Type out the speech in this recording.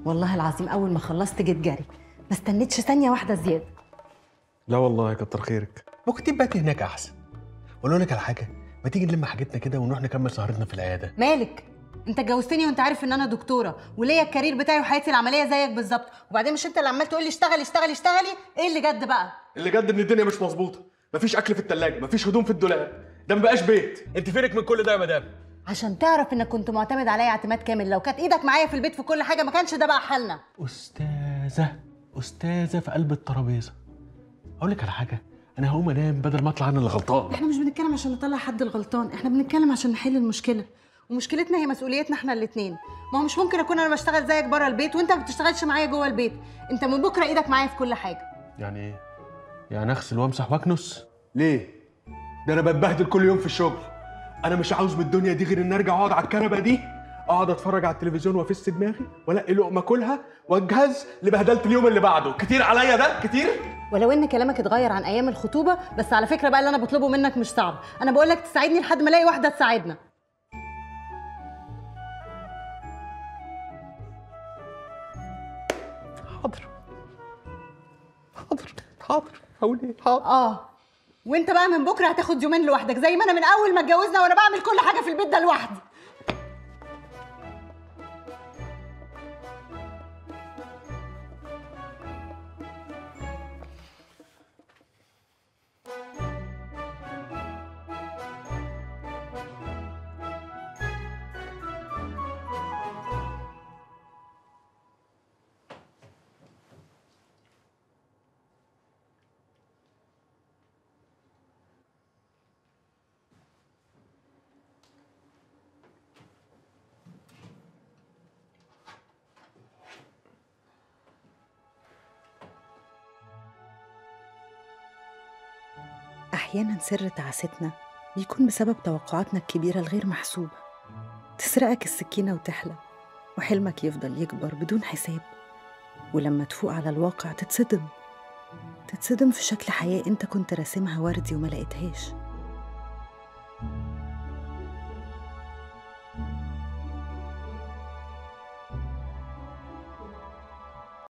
والله العظيم اول ما خلصت جيت جري ما استنيتش ثانيه واحده زياده لا والله كتر خيرك ممكن تبقى هناك احسن واقول لك على حاجه ما تيجي نلم حاجتنا كده ونروح نكمل سهرتنا في العياده مالك انت اتجوزتني وانت عارف ان انا دكتوره وليا الكارير بتاعي وحياتي العمليه زيك بالظبط وبعدين مش انت اللي عمال تقول لي اشتغلي اشتغلي اشتغلي ايه اللي جد بقى اللي جد ان الدنيا مش مظبوطه مفيش اكل في التلاجة مفيش هدوم في الدولاب ده مبقاش بيت انت فينك من كل ده يا مدام عشان تعرف انك كنت معتمد عليا اعتماد كامل لو كانت ايدك معايا في البيت في كل حاجه ما كانش ده بقى حالنا استاذه استاذه في قلب الترابيزه اقول لك على حاجه انا هقوم انام بدل ما اطلع انا اللي غلطان احنا مش بنتكلم عشان نطلع حد الغلطان احنا بنتكلم عشان نحل المشكله ومشكلتنا هي مسؤوليتنا احنا الاثنين ما هو مش ممكن اكون انا بشتغل زيك بره البيت وانت ما بتشتغلش معايا جوه البيت انت من بكره ايدك معايا في كل حاجه يعني ايه يعني اغسل وامسح واكنس ليه ده انا بتبهدل كل يوم في الشغل انا مش عاوز من الدنيا دي غير ان ارجع اقعد على الكنبه دي اقعد اتفرج على التلفزيون وافس دماغي والاقي لقمه اكلها واجهز لبهدله اليوم اللي بعده كتير عليا ده كتير ولو ان كلامك اتغير عن ايام الخطوبه بس على فكره بقى اللي انا بطلبه منك مش صعب انا بقول لك تساعدني لحد ما الاقي واحده تساعدنا حاضر حاضر حاضر هقول ايه حاضر اه وانت بقى من بكره هتاخد يومين لوحدك زي ما انا من اول ما اتجوزنا وانا بعمل كل حاجه في البيت ده لوحدي أحيانا سر تعاستنا بيكون بسبب توقعاتنا الكبيرة الغير محسوبة تسرقك السكينة وتحلم وحلمك يفضل يكبر بدون حساب ولما تفوق على الواقع تتصدم تتصدم في شكل حياة انت كنت راسمها وردي وما لقيتهاش